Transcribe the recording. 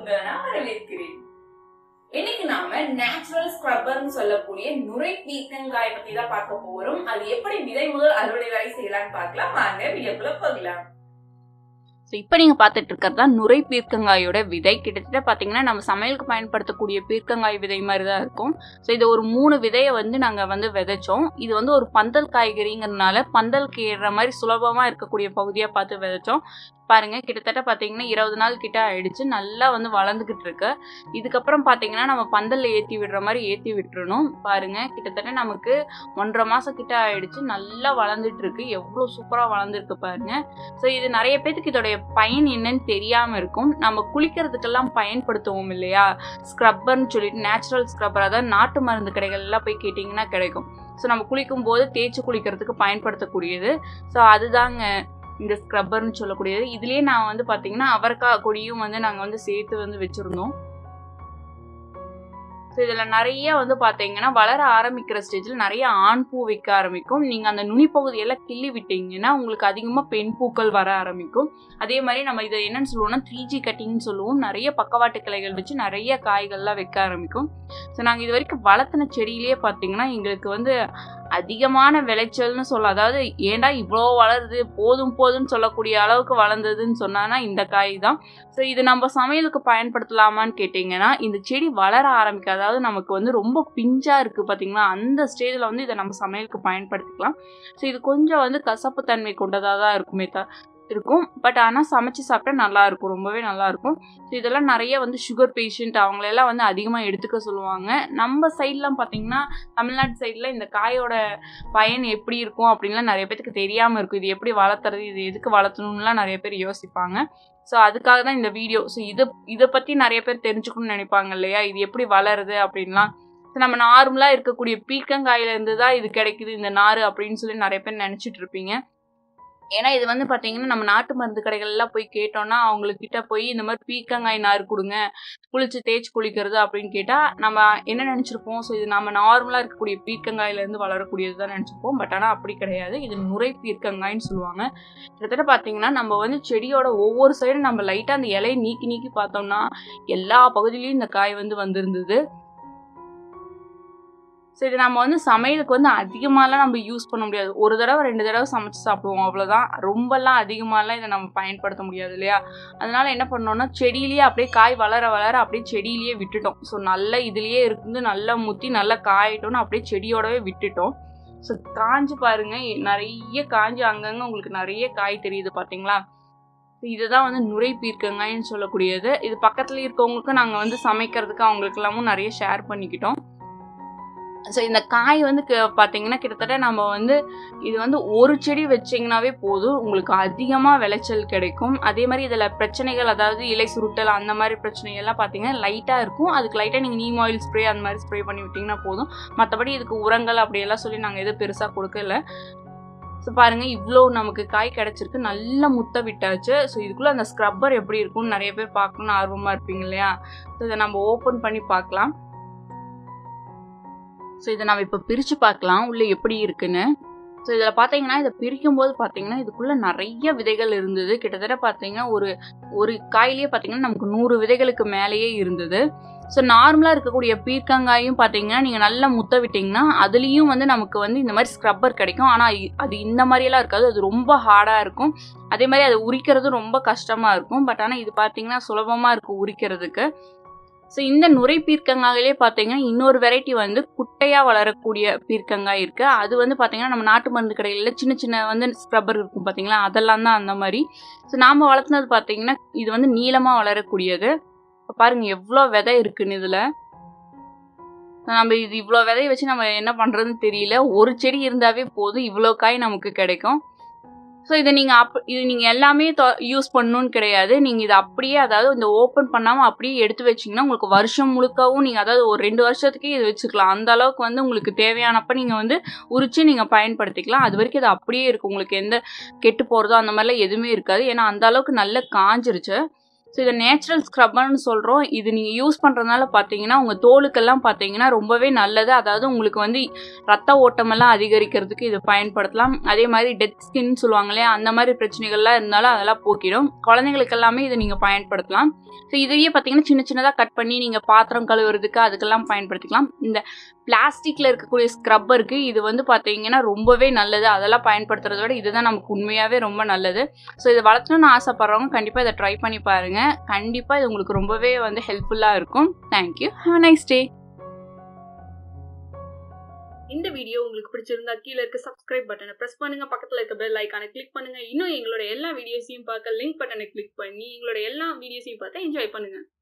உங்களை நான் வரவேற்கிறேன் இன்னைக்கு நாம நேச்சுரல் ஸ்க்ரப்பர்னு சொல்லக்கூடிய நுரை பீர்க்கங்காய் பத்தி தான் பார்க்க போறோம் அது எப்படி விதை முதல் அறுவடை வரை செய்யலாம்னு பார்க்கலாம் வாங்க வீடியோக்குள்ள போகலாம் ஸோ இப்போ நீங்கள் பார்த்துட்டு இருக்கிறது தான் நுரை பீர்க்கங்காயோட விதை கிட்டத்தட்ட பார்த்தீங்கன்னா நம்ம சமையலுக்கு பயன்படுத்தக்கூடிய பீர்க்கங்காய் விதை மாதிரி தான் இருக்கும் ஸோ இது ஒரு மூணு விதையை வந்து நாங்கள் வந்து விதைச்சோம் இது வந்து ஒரு பந்தல் காய்கறிங்கிறதுனால பந்தல் ஏறுற மாதிரி சுலபமாக இருக்கக்கூடிய பகுதியாக பார்த்து விதைச்சோம் பாருங்க கிட்டத்தட்ட பார்த்தீங்கன்னா இருபது நாள் கிட்ட ஆயிடுச்சு நல்லா வந்து வளர்ந்துக்கிட்டு இருக்கு இதுக்கப்புறம் பார்த்தீங்கன்னா நம்ம பந்தல்ல ஏற்றி விடுற மாதிரி ஏற்றி விட்டுறணும் பாருங்க கிட்டத்தட்ட நமக்கு ஒன்றரை மாசம் கிட்ட ஆயிடுச்சு நல்லா வளர்ந்துட்டு இருக்கு எவ்வளோ சூப்பராக வளர்ந்துருக்கு பாருங்க ஸோ இது நிறைய பேத்துக்கு இதோடைய பயன் என்னன்னு தெரியாம இருக்கும் நம்ம குளிக்கிறதுக்கெல்லாம் பயன்படுத்துவோம் இல்லையா ஸ்க்ரப்பர்னு சொல்லிட்டு நேச்சுரல் ஸ்க்ரப்பர் அதாவது நாட்டு மருந்து கடைகள் எல்லாம் போய் கேட்டிங்கன்னா கிடைக்கும் ஸோ நம்ம குளிக்கும் போது தேய்ச்சி குளிக்கிறதுக்கு பயன்படுத்தக்கூடியது ஸோ அதுதாங்க இந்த ஸ்க்ரப்பர்னு சொல்லக்கூடியது இதுலயே நான் வந்து பாத்தீங்கன்னா அவரைக்காய் கொடியும் வந்து நாங்கள் வந்து சேர்த்து வந்து வச்சிருந்தோம் ஸோ இதில் நிறைய வந்து பார்த்தீங்கன்னா வளர ஆரம்பிக்கிற ஸ்டேஜில் நிறைய ஆண் பூ வைக்க ஆரம்பிக்கும் நீங்கள் அந்த நுனி பகுதியெல்லாம் கிள்ளி விட்டீங்கன்னா உங்களுக்கு அதிகமாக பெண் பூக்கள் வர ஆரம்பிக்கும் அதே மாதிரி நம்ம இதை என்னன்னு சொல்லுவோம்னா த்ரீ ஜி கட்டிங்னு சொல்லுவோம் நிறைய பக்கவாட்டு கிளைகள் வச்சு நிறைய காய்கள்லாம் வைக்க ஆரம்பிக்கும் ஸோ நாங்கள் இது வரைக்கும் வளர்த்தின செடியிலேயே பார்த்தீங்கன்னா எங்களுக்கு வந்து அதிகமான விளைச்சல்னு சொல்ல அதாவது ஏன்டா இவ்வளோ வளருது போதும் போதும்னு சொல்லக்கூடிய அளவுக்கு வளர்ந்ததுன்னு சொன்னான்னா இந்த காய் தான் ஸோ இது நம்ம சமையலுக்கு பயன்படுத்தலாமான்னு கேட்டிங்கன்னா இந்த செடி வளர ஆரம்பிக்க அதாவது நமக்கு வந்து ரொம்ப பிஞ்சாக இருக்குது பார்த்தீங்களா அந்த ஸ்டேஜில் வந்து இதை நம்ம சமையலுக்கு பயன்படுத்திக்கலாம் ஸோ இது கொஞ்சம் வந்து கசப்பு தன்மை கொண்டதாக தான் இருக்குமே த இருக்கும் பட் ஆனால் சமைச்சு சாப்பிட்டா நல்லா இருக்கும் ரொம்பவே நல்லா இருக்கும் ஸோ இதெல்லாம் நிறைய வந்து சுகர் பேஷண்ட் அவங்களெல்லாம் வந்து அதிகமாக எடுத்துக்க சொல்லுவாங்க நம்ம சைட்லாம் பார்த்தீங்கன்னா தமிழ்நாட்டு சைடில் இந்த காயோட பயன் எப்படி இருக்கும் அப்படின்லாம் நிறைய பேத்துக்கு தெரியாமல் இருக்கும் இது எப்படி வளர்த்துறது இது எதுக்கு வளர்த்தணும்லாம் நிறைய பேர் யோசிப்பாங்க ஸோ அதுக்காக தான் இந்த வீடியோ ஸோ இதை இதை பற்றி நிறைய பேர் தெரிஞ்சுக்கணும்னு நினைப்பாங்க இல்லையா இது எப்படி வளருது அப்படின்லாம் ஸோ நம்ம நார்மலாக இருக்கக்கூடிய பீர்க்கங்காயிலேருந்து தான் இது கிடைக்குது இந்த நார் அப்படின்னு சொல்லி நிறைய பேர் நினச்சிட்டு இருப்பீங்க ஏன்னா இது வந்து பார்த்தீங்கன்னா நம்ம நாட்டு மருந்து கடைகள்லாம் போய் கேட்டோம்னா அவங்கக்கிட்ட போய் இந்த மாதிரி பீர்க்கங்காய் நார் கொடுங்க குளிச்சு தேய்ச்சி குளிக்கிறது அப்படின்னு கேட்டால் நம்ம என்ன நினச்சிருப்போம் ஸோ இது நம்ம நார்மலாக இருக்கக்கூடிய பீர்க்கங்காயிலேருந்து வளரக்கூடியது தான் நினச்சிப்போம் பட் ஆனால் அப்படி கிடையாது இது நுரை பீர்க்கங்காய்ன்னு சொல்லுவாங்க கிட்டத்தட்ட பார்த்தீங்கன்னா நம்ம வந்து செடியோட ஒவ்வொரு சைடும் நம்ம லைட்டாக அந்த இலையை நீக்கி நீக்கி பார்த்தோம்னா எல்லா பகுதியிலையும் இந்த காய் வந்து வந்திருந்தது ஸோ இது நம்ம வந்து சமையலுக்கு வந்து அதிகமாகலாம் நம்ம யூஸ் பண்ண முடியாது ஒரு தடவை ரெண்டு தடவை சமைச்சு சாப்பிடுவோம் அவ்வளோதான் ரொம்பலாம் அதிகமாகலாம் இதை நம்ம பயன்படுத்த முடியாது இல்லையா அதனால என்ன பண்ணோம்னா செடியிலேயே அப்படியே காய் வளர வளர அப்படியே செடியிலேயே விட்டுட்டோம் ஸோ நல்லா இதுலேயே இருந்து நல்லா முத்தி நல்லா காயிட்டோம்னு அப்படியே செடியோடவே விட்டுட்டோம் ஸோ காஞ்சு பாருங்க நிறைய காஞ்சு அங்கங்கே உங்களுக்கு நிறைய காய் தெரியுது பார்த்தீங்களா இதுதான் வந்து நுரை பீர்க்கங்காய்ன்னு சொல்லக்கூடியது இது பக்கத்தில் இருக்கவங்களுக்கும் நாங்கள் வந்து சமைக்கிறதுக்கு அவங்களுக்கு எல்லாமும் நிறைய ஷேர் பண்ணிக்கிட்டோம் ஸோ இந்த காய் வந்து பார்த்தீங்கன்னா கிட்டத்தட்ட நம்ம வந்து இது வந்து ஒரு செடி வச்சிங்கனாவே போதும் உங்களுக்கு அதிகமாக விளைச்சல் கிடைக்கும் அதே மாதிரி இதில் பிரச்சனைகள் அதாவது இலை சுருட்டல் அந்த மாதிரி பிரச்சனைகள்லாம் பார்த்தீங்கன்னா லைட்டாக இருக்கும் அதுக்கு லைட்டாக நீங்கள் நீம் ஆயில் ஸ்ப்ரே அந்த மாதிரி ஸ்ப்ரே பண்ணி விட்டிங்கன்னா போதும் மற்றபடி இதுக்கு உரங்கள் அப்படியெல்லாம் சொல்லி நாங்கள் எதுவும் பெருசாக கொடுக்கல ஸோ பாருங்கள் இவ்வளோ நமக்கு காய் கிடச்சிருக்கு நல்லா முத்த விட்டாச்சு ஸோ இதுக்குள்ளே அந்த ஸ்க்ரப்பர் எப்படி இருக்கும்னு நிறைய பேர் பார்க்கணுன்னு ஆர்வமாக இருப்பீங்க இல்லையா ஸோ இதை நம்ம ஓப்பன் பண்ணி பார்க்கலாம் ஸோ இதை நம்ம இப்போ பிரித்து பார்க்கலாம் உள்ளே எப்படி இருக்குன்னு ஸோ இதில் பார்த்தீங்கன்னா இதை பிரிக்கும் போது பார்த்தீங்கன்னா இதுக்குள்ளே நிறைய விதைகள் இருந்தது கிட்டத்தட்ட பார்த்தீங்கன்னா ஒரு ஒரு காயிலேயே பார்த்தீங்கன்னா நமக்கு நூறு விதைகளுக்கு மேலேயே இருந்தது ஸோ நார்மலாக இருக்கக்கூடிய பீர்க்கங்காயும் பார்த்தீங்கன்னா நீங்கள் நல்லா முத்த விட்டிங்கன்னா அதுலேயும் வந்து நமக்கு வந்து இந்த மாதிரி ஸ்க்ரப்பர் கிடைக்கும் ஆனால் அது இந்த மாதிரியெல்லாம் இருக்காது அது ரொம்ப ஹார்டாக இருக்கும் அதே மாதிரி அது உரிக்கிறது ரொம்ப கஷ்டமாக இருக்கும் பட் ஆனால் இது பார்த்தீங்கன்னா சுலபமாக இருக்கும் உரிக்கிறதுக்கு ஸோ இந்த நுரை பீர்க்கங்காயிலே பார்த்தீங்கன்னா இன்னொரு வெரைட்டி வந்து குட்டையாக வளரக்கூடிய பீர்க்கங்காய் இருக்குது அது வந்து பார்த்தீங்கன்னா நம்ம நாட்டு மருந்து கடைகளில் சின்ன சின்ன வந்து ஸ்க்ரப்பர் இருக்கும் பார்த்தீங்களா அதெல்லாம் தான் அந்த மாதிரி ஸோ நாம் வளர்த்துனது பார்த்தீங்கன்னா இது வந்து நீளமாக வளரக்கூடியது இப்போ பாருங்கள் எவ்வளோ விதை இருக்குன்னு இதில் நம்ம இது இவ்வளோ விதையை வச்சு நம்ம என்ன பண்ணுறதுன்னு தெரியல ஒரு செடி இருந்தாவே போதும் இவ்வளோ காய் நமக்கு கிடைக்கும் ஸோ இதை நீங்கள் அப் இது நீங்கள் எல்லாமே யூஸ் பண்ணணும்னு கிடையாது நீங்கள் இதை அப்படியே அதாவது இந்த ஓப்பன் பண்ணாமல் அப்படியே எடுத்து வச்சிங்கன்னா உங்களுக்கு வருஷம் முழுக்கவும் நீங்கள் அதாவது ஒரு ரெண்டு வருஷத்துக்கே இது வச்சுக்கலாம் அந்த அளவுக்கு வந்து உங்களுக்கு தேவையானப்ப நீங்கள் வந்து உரிச்சு நீங்கள் பயன்படுத்திக்கலாம் அது வரைக்கும் இது அப்படியே இருக்கும் உங்களுக்கு எந்த கெட்டு போகிறதோ அந்த மாதிரிலாம் எதுவுமே இருக்காது ஏன்னா அந்த அளவுக்கு நல்லா காஞ்சிருச்சு ஸோ இதை நேச்சுரல் ஸ்க்ரப்பர்னு சொல்கிறோம் இது நீங்கள் யூஸ் பண்ணுறதுனால பார்த்தீங்கன்னா உங்கள் தோலுக்கெல்லாம் பார்த்தீங்கன்னா ரொம்பவே நல்லது அதாவது உங்களுக்கு வந்து ரத்த ஓட்டமெல்லாம் அதிகரிக்கிறதுக்கு இது பயன்படுத்தலாம் அதே மாதிரி டெத் ஸ்கின் சொல்லுவாங்க இல்லையா அந்த மாதிரி பிரச்சனைகள்லாம் இருந்தாலும் அதெல்லாம் போக்கிடும் குழந்தைங்களுக்கு எல்லாமே இதை நீங்கள் பயன்படுத்தலாம் ஸோ இதையே பார்த்தீங்கன்னா சின்ன சின்னதாக கட் பண்ணி நீங்கள் பாத்திரம் கழுவுறதுக்கு அதுக்கெல்லாம் பயன்படுத்திக்கலாம் இந்த பிளாஸ்டிக்கில் இருக்கக்கூடிய ஸ்க்ரப்பருக்கு இது வந்து பார்த்தீங்கன்னா ரொம்பவே நல்லது அதெல்லாம் பயன்படுத்துறத விட இதுதான் நமக்கு உண்மையாகவே ரொம்ப நல்லது ஸோ இதை வளர்த்தணும்னு ஆசைப்பட்றவங்க கண்டிப்பாக இதை ட்ரை பண்ணி பாருங்கள் கண்டிப்பாக இது உங்களுக்கு ரொம்பவே வந்து ஹெல்ப்ஃபுல்லாக இருக்கும் தேங்க்யூ ஹாவ் நைஸ் டே இந்த வீடியோ உங்களுக்கு பிடிச்சிருந்தா கீழே இருக்க சப்ஸ்கிரைப் பட்டனை பிரஸ் பண்ணுங்க பக்கத்துல இருக்க பெல் ஐக்கானை கிளிக் பண்ணுங்க இன்னும் எங்களோட எல்லா வீடியோஸையும் பார்க்க லிங்க் பட்டனை கிளிக் பண்ணி எங்களோட எல்லா வீடியோஸையும் பார்த்து என்ஜாய் பண்ணுங்க